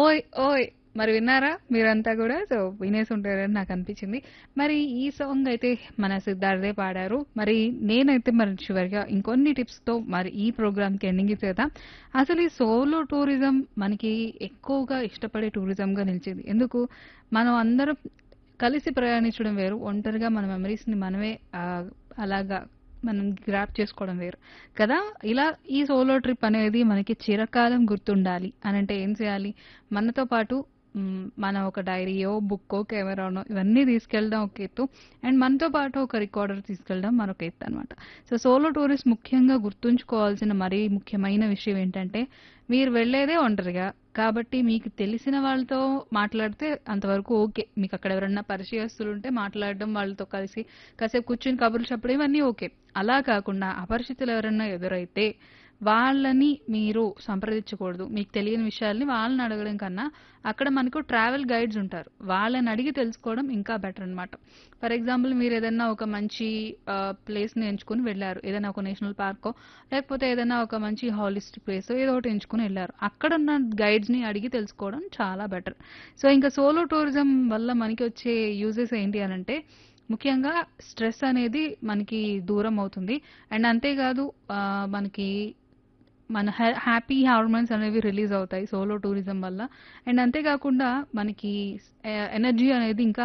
ఓయ్ ఓయ్ మరి విన్నారా మీరంతా కూడా సో వినేసి ఉంటారని నాకు అనిపించింది మరి ఈ సాంగ్ అయితే మన సిద్ధార్థే పాడారు మరి నేనైతే మరి చివరిగా ఇంకొన్ని టిప్స్ తో మరి ఈ ప్రోగ్రామ్ కి ఎండింగ్ ఇచ్చేద్దాం అసలు ఈ సోలో టూరిజం మనకి ఎక్కువగా ఇష్టపడే టూరిజం గా నిలిచింది ఎందుకు మనం అందరం కలిసి ప్రయాణించడం వేరు ఒంటరిగా మన మెమరీస్ ని మనమే ఆ, అలాగా మనం గ్రాప్ చేసుకోవడం వేరు కదా ఇలా ఈ సోలో ట్రిప్ అనేది మనకి చిరకాలం గుర్తుండాలి అని అంటే ఏం చేయాలి మనతో పాటు మ్, మనం ఒక డైరీయో బుక్కో కెమెరానో ఇవన్నీ తీసుకెళ్ళడం ఒక ఎత్తు అండ్ మనతో పాటు ఒక రికార్డర్ తీసుకెళ్ళడం మరొక ఎత్తు అనమాట సో సోలో టూరిస్ట్ ముఖ్యంగా గుర్తుంచుకోవాల్సిన మరీ ముఖ్యమైన విషయం ఏంటంటే మీరు వెళ్ళేదే ఒంటరిగా కాబట్టి మీకు తెలిసిన వాళ్ళతో మాట్లాడితే అంతవరకు ఓకే మీకు అక్కడ ఎవరన్నా పరిచయస్తులు ఉంటే మాట్లాడడం వాళ్ళతో కలిసి కాసేపు కూర్చుని కబుర్లు చెప్పడం ఇవన్నీ ఓకే అలా కాకుండా అపరిచితులు ఎవరన్నా ఎదురైతే వాళ్ళని మీరు సంప్రదించకూడదు మీకు తెలియని విషయాల్ని వాళ్ళని అడగడం కన్నా అక్కడ మనకు ట్రావెల్ గైడ్స్ ఉంటారు వాళ్ళని అడిగి తెలుసుకోవడం ఇంకా బెటర్ అన్నమాట ఫర్ ఎగ్జాంపుల్ మీరు ఏదైనా ఒక మంచి ప్లేస్ ని ఎంచుకుని వెళ్ళారు ఏదైనా ఒక నేషనల్ పార్కో లేకపోతే ఏదైనా ఒక మంచి హాలిస్టిక్ ప్లేస్ ఏదో ఒకటి ఎంచుకుని వెళ్ళారు అక్కడ ఉన్న గైడ్స్ ని అడిగి తెలుసుకోవడం చాలా బెటర్ సో ఇంకా సోలో టూరిజం వల్ల మనకి వచ్చే యూజెస్ ఏంటి అని అంటే ముఖ్యంగా స్ట్రెస్ అనేది మనకి దూరం అవుతుంది అండ్ అంతేకాదు ఆ, మనకి మన హ్యాపీ హార్మోన్స్ అనేవి రిలీజ్ అవుతాయి సోలో టూరిజం వల్ల అండ్ అంతేకాకుండా మనకి ఎనర్జీ అనేది ఇంకా